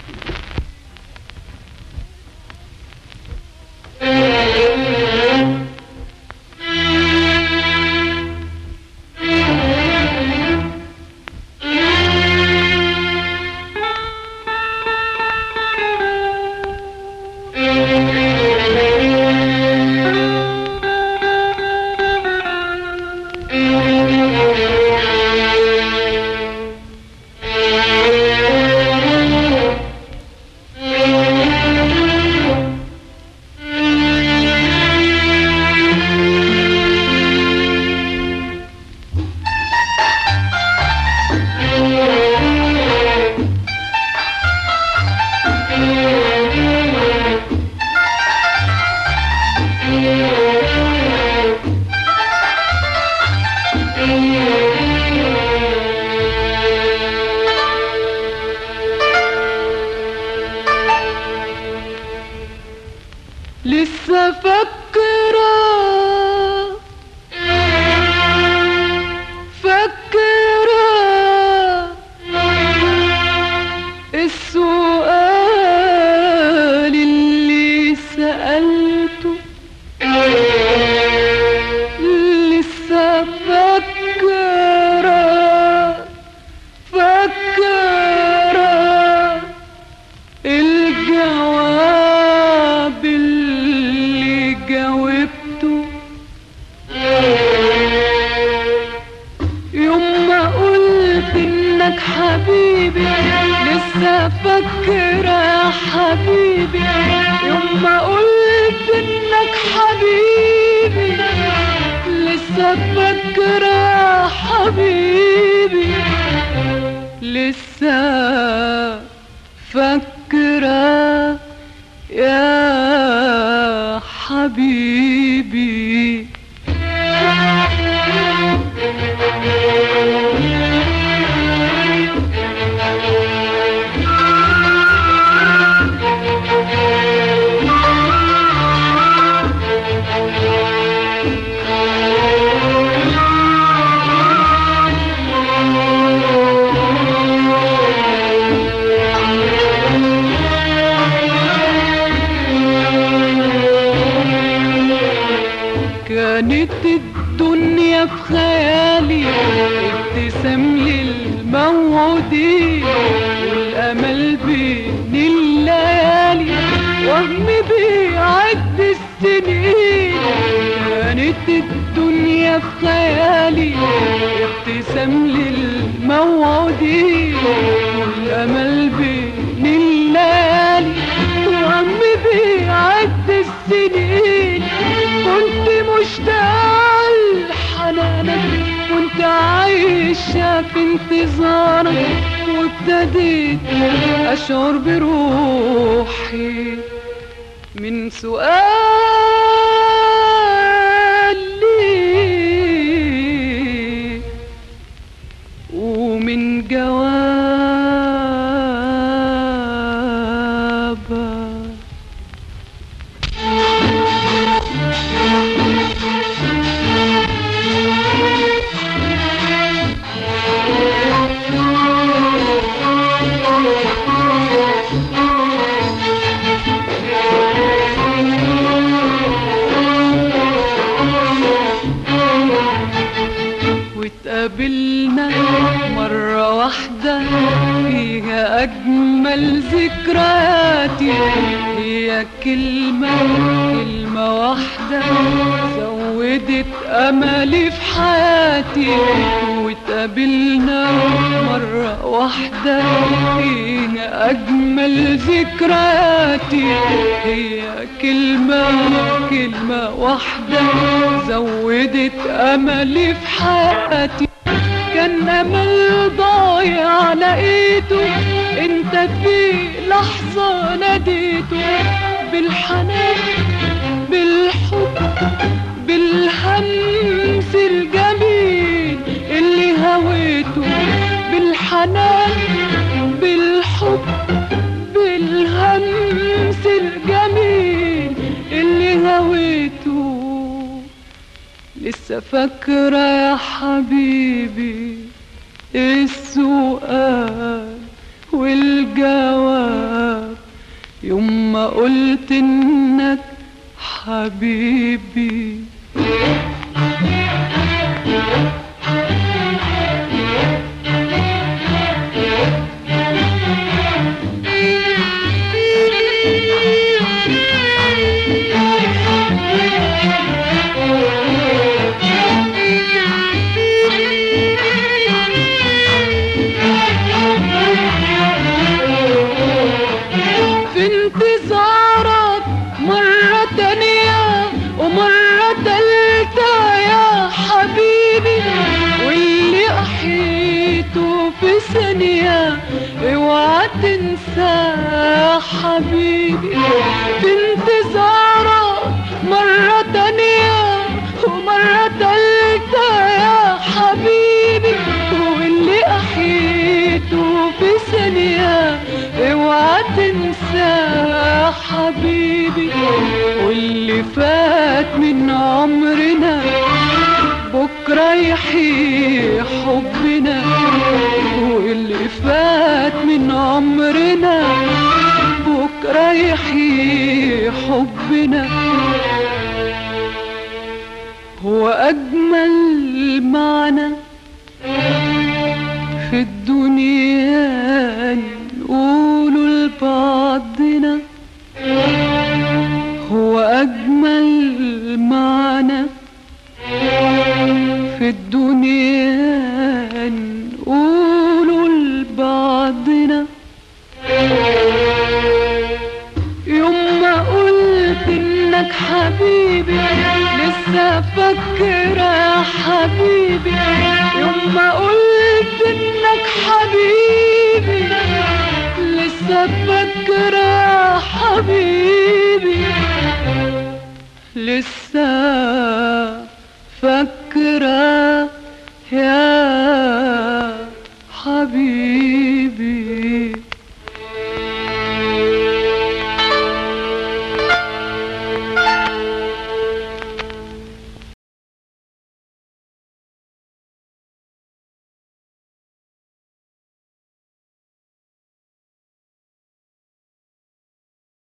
لسه فاكرة فاكرة السؤال اللي سألته لسه فاكرة فاكرة الجواب اللي جاوبته يوم ما قلت انك حبيبي لسه فاكرة يا حبيبي يوم ما قلت انك حبيبي لسه فاكرة يا حبيبي لسه فاكرة يا حبيبي كانت الدنيا في خيالي ابتسام للموعودين والامل بين الليالي وهم بيعد السنين كانت الدنيا في خيالي ابتسام للموعودين والامل بين الليالي وهم بيعد السنين كنت مشتاق لحنانك كنت عايشة في انتظارك وابتديت أشعر بروحي من سؤالي ومن جوابك واتقابلنا مرة واحدة فيها أجمل ذكرياتي هي كلمة كلمة واحدة زودت أملي في حياتي واتقابلنا مرة واحدة فيها أجمل ذكرياتي هي كلمة كلمة واحدة زودت أملي في حياتي كان أمل ضايع لقيته انت في لحظة ناديته بالحنان بالحب بالهمس الجميل اللي هويته بالحنان بالحب بالهمس الجميل اللي هويته لسه فاكرة يا حبيبي السؤال والجواب يوم ما قلت انك حبيبي في انتظارك مرة تانية ومرة تالتة يا حبيبي واللي أحيته في ثانية اوعى تنسى يا حبيبي في انتظارك مرة تانية ومرة تالتة يا حبيبي واللي أحيته في ثانية اوعى تنسى يا حبيبي واللي فات من عمرنا بكرة يحيي حبنا واللي فات من عمرنا بكرة يحيي حبنا هو أجمل معنى في الدنيا نقوله لبعضنا هو أجمل معنى في الدنيا نقوله لبعضنا يوم ما قلت انك حبيبي لسه فاكرة يا حبيبي يوم ما قلت انك حبيبي لسه فاكرة يا حبيبي لسه فاكرة